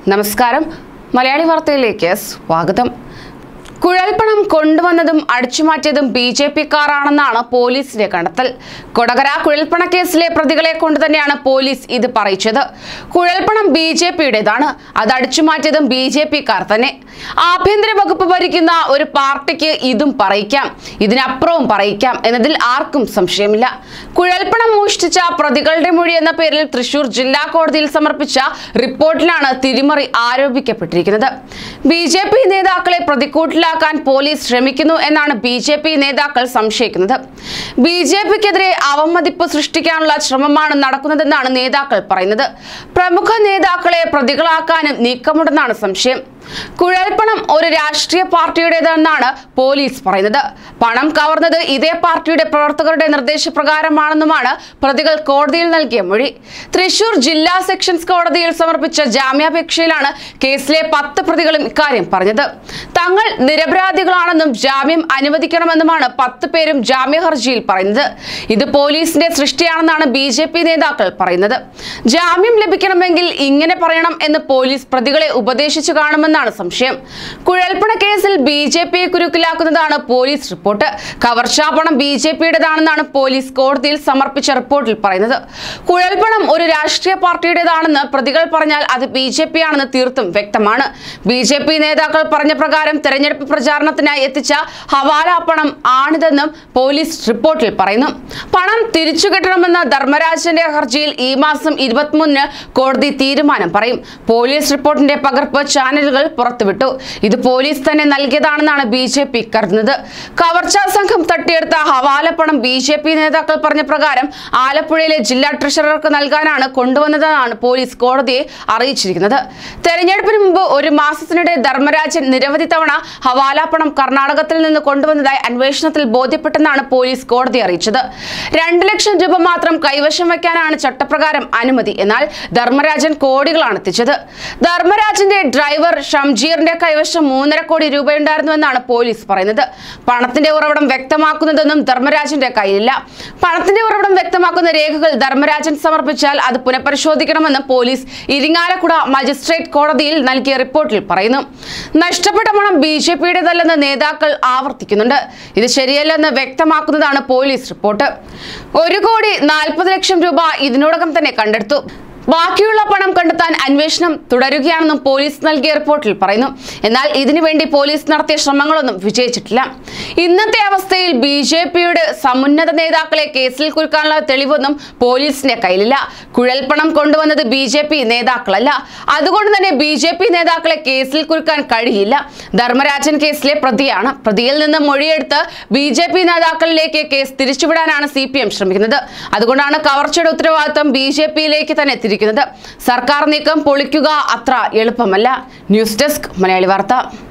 നമസ്കാരം മലയാളി വാർത്തയിലേക്ക് സ്വാഗതം കുഴൽപ്പണം കൊണ്ടുവന്നതും അടിച്ചുമാറ്റിയതും ബി ജെ പിക്കാരാണെന്നാണ് പോലീസിന്റെ കണ്ടെത്തൽ കൊടകര കുഴൽപ്പണ കേസിലെ പ്രതികളെ കൊണ്ട് തന്നെയാണ് പോലീസ് ഇത് പറയിച്ചത് കുഴൽപ്പണം ബി ജെ പിയുടേതാണ് അത് അടിച്ചുമാറ്റിയതും ബി ജെ പിക്കാർ തന്നെ ആഭ്യന്തര വകുപ്പ് ഭരിക്കുന്ന ഒരു പാർട്ടിക്ക് ഇതും പറയിക്കാം ഇതിനപ്പുറവും പറയിക്കാം എന്നതിൽ ആർക്കും സംശയമില്ല കുഴൽപ്പണം മോഷ്ടിച്ച പ്രതികളുടെ മൊഴി എന്ന പേരിൽ തൃശൂർ ജില്ലാ കോടതിയിൽ സമർപ്പിച്ച റിപ്പോർട്ടിലാണ് തിരിമറി ആരോപിക്കപ്പെട്ടിരിക്കുന്നത് ബി ജെ പി നേതാക്കളെ പ്രതിക്കൂട്ടിലാക്കാൻ പോലീസ് ശ്രമിക്കുന്നു എന്നാണ് ബി ജെ പി നേതാക്കൾ സംശയിക്കുന്നത് ബി ജെ പിക്കെതിരെ അവമതിപ്പ് സൃഷ്ടിക്കാനുള്ള ശ്രമമാണ് നടക്കുന്നതെന്നാണ് നേതാക്കൾ പറയുന്നത് പ്രമുഖ നേതാക്കളെ പ്രതികളാക്കാനും നീക്കമുണ്ടെന്നാണ് സംശയം കുഴൽപ്പണം ഒരു രാഷ്ട്രീയ പാർട്ടിയുടേതെന്നാണ് പോലീസ് പറയുന്നത് പണം കവർന്നത് ഇതേ പാർട്ടിയുടെ പ്രവർത്തകരുടെ നിർദ്ദേശപ്രകാരമാണെന്നുമാണ് പ്രതികൾ കോടതിയിൽ നൽകിയ മൊഴി തൃശൂർ ജില്ലാ സെഷൻസ് കോടതിയിൽ സമർപ്പിച്ച ജാമ്യാപേക്ഷയിലാണ് കേസിലെ പത്ത് പ്രതികളും ഇക്കാര്യം പറഞ്ഞത് തങ്ങൾ നിരപരാധികളാണെന്നും ജാമ്യം അനുവദിക്കണമെന്നുമാണ് പത്ത് പേരും ജാമ്യ ഹർജിയിൽ പറയുന്നത് ഇത് പോലീസിന്റെ സൃഷ്ടിയാണെന്നാണ് ബി ജെ പി നേതാക്കൾ പറയുന്നത് ജാമ്യം ലഭിക്കണമെങ്കിൽ ഇങ്ങനെ പറയണം എന്ന് പോലീസ് പ്രതികളെ ഉപദേശിച്ചു കാണുമെന്നാണ് സംശയം കുഴൽപ്പണ കേസിൽ ബി ജെ പിയെ കുരുക്കിലാക്കുന്നതാണ് പോലീസ് റിപ്പോർട്ട് കവർച്ചാപ്പണം ബി ജെ പിയുടേതാണെന്നാണ് പോലീസ് കോടതിയിൽ സമർപ്പിച്ച റിപ്പോർട്ടിൽ പറയുന്നത് കുഴൽപ്പണം ഒരു രാഷ്ട്രീയ പാർട്ടിയുടേതാണെന്ന് പ്രതികൾ പറഞ്ഞാൽ അത് ബി ജെ പി ആണെന്ന് തീർത്തും വ്യക്തമാണ് ബി ജെ പി നേതാക്കൾ പറഞ്ഞ പ്രകാരം തെരഞ്ഞെടുപ്പ് പ്രചാരണത്തിനായി എത്തിച്ച ഹവാല പണം ആണിതെന്നും പോലീസ് റിപ്പോർട്ടിൽ പറയുന്നു പണം തിരിച്ചു കിട്ടണമെന്ന ധർമ്മരാജന്റെ ഹർജിയിൽ ഈ മാസം ഇരുപത്തിമൂന്നിന് കോടതി തീരുമാനം പറയും പോലീസ് റിപ്പോർട്ടിന്റെ പകർപ്പ് ചാനലുകൾ പുറത്തുവിട്ടു ഇത് പോലീസ് തന്നെ നൽകിയതാണെന്നാണ് ബി ജെ പി കരുതുന്നത് കവർച്ചാ സംഘം തട്ടിയെടുത്ത ഹവാല പണം ബി ജെ പി നേതാക്കൾ പറഞ്ഞ പ്രകാരം ആലപ്പുഴയിലെ ജില്ലാ ട്രഷറർക്ക് നൽകാനാണ് കൊണ്ടുവന്നതെന്നാണ് പോലീസ് കോടതിയെ അറിയിച്ചിരിക്കുന്നത് തെരഞ്ഞെടുപ്പിന് മുമ്പ് ഒരു മാസത്തിനിടെ ധർമ്മരാജൻ നിരവധി തവണ ഹവാല പണം കർണാടകത്തിൽ നിന്ന് കൊണ്ടുവന്നതായി അന്വേഷണത്തിൽ ബോധ്യപ്പെട്ടെന്നാണ് പോലീസ് കോടതി അറിയിച്ചത് രണ്ട് ലക്ഷം രൂപ മാത്രം കൈവശം വയ്ക്കാനാണ് ചട്ടപ്രകാരം അനുമതി എന്നാൽ ധർമ്മരാജൻ കോടികളാണ് എത്തിച്ചത് ധർമ്മരാജന്റെ ഡ്രൈവർ ഷംജീറിന്റെ കൈവശം മൂന്നര കോടി രൂപയുണ്ടായിരുന്നുവെന്നാണ് പോലീസ് പറയുന്നത് പണത്തിന്റെ ഉറവിടം വ്യക്തമാക്കുന്നതൊന്നും ധർമ്മരാജന്റെ കയ്യിലില്ല പണത്തിന്റെ ഉറവിടം വ്യക്തമാക്കുന്ന രേഖകൾ ധർമ്മരാജൻ സമർപ്പിച്ചാൽ അത് പുനഃപരിശോധിക്കണമെന്ന് പോലീസ് ഇരിങ്ങാലക്കുട മജിസ്ട്രേറ്റ് കോടതിയിൽ നൽകിയ റിപ്പോർട്ടിൽ പറയുന്നു നഷ്ടപ്പെട്ട പണം ബി ജെ പിയുടേതല്ലെന്ന് നേതാക്കൾ ആവർത്തിക്കുന്നുണ്ട് ഇത് ശരിയല്ലെന്ന് വ്യക്തമാക്കുന്നതാണ് പോലീസ് റിപ്പോർട്ട് ഒരു കോടി നാൽപ്പത് ലക്ഷം രൂപ ഇതിനോടകം തന്നെ കണ്ടെടുത്തു ബാക്കിയുള്ള പണം കണ്ടെത്താൻ അന്വേഷണം തുടരുകയാണെന്നും പോലീസ് നൽകിയ റിപ്പോർട്ടിൽ പറയുന്നു എന്നാൽ ഇതിനുവേണ്ടി പോലീസ് നടത്തിയ ശ്രമങ്ങളൊന്നും വിജയിച്ചിട്ടില്ല ഇന്നത്തെ അവസ്ഥയിൽ ബി ജെ പിയുടെ സമുന്നത നേതാക്കളെ കേസിൽ കുരുക്കാനുള്ള തെളിവൊന്നും പോലീസിന്റെ കയ്യിലില്ല കുഴൽപ്പണം കൊണ്ടുവന്നത് ബി ജെ പി നേതാക്കളല്ല അതുകൊണ്ട് തന്നെ ബി ജെ പി നേതാക്കളെ കേസിൽ കുരുക്കാൻ കഴിയില്ല ധർമ്മരാജൻ കേസിലെ പ്രതിയാണ് പ്രതിയിൽ നിന്ന് മൊഴിയെടുത്ത് ബി ജെ പി നേതാക്കളിലേക്ക് കേസ് തിരിച്ചുവിടാനാണ് സി പി എം ശ്രമിക്കുന്നത് അതുകൊണ്ടാണ് കവർച്ചയുടെ ഉത്തരവാദിത്വം ബി ജെ പിയിലേക്ക് തന്നെ തിരിക്കുന്നത് സർക്കാർ നീക്കം പൊളിക്കുക അത്ര എളുപ്പമല്ല ന്യൂസ് ഡെസ്ക് മലയാളി വാർത്ത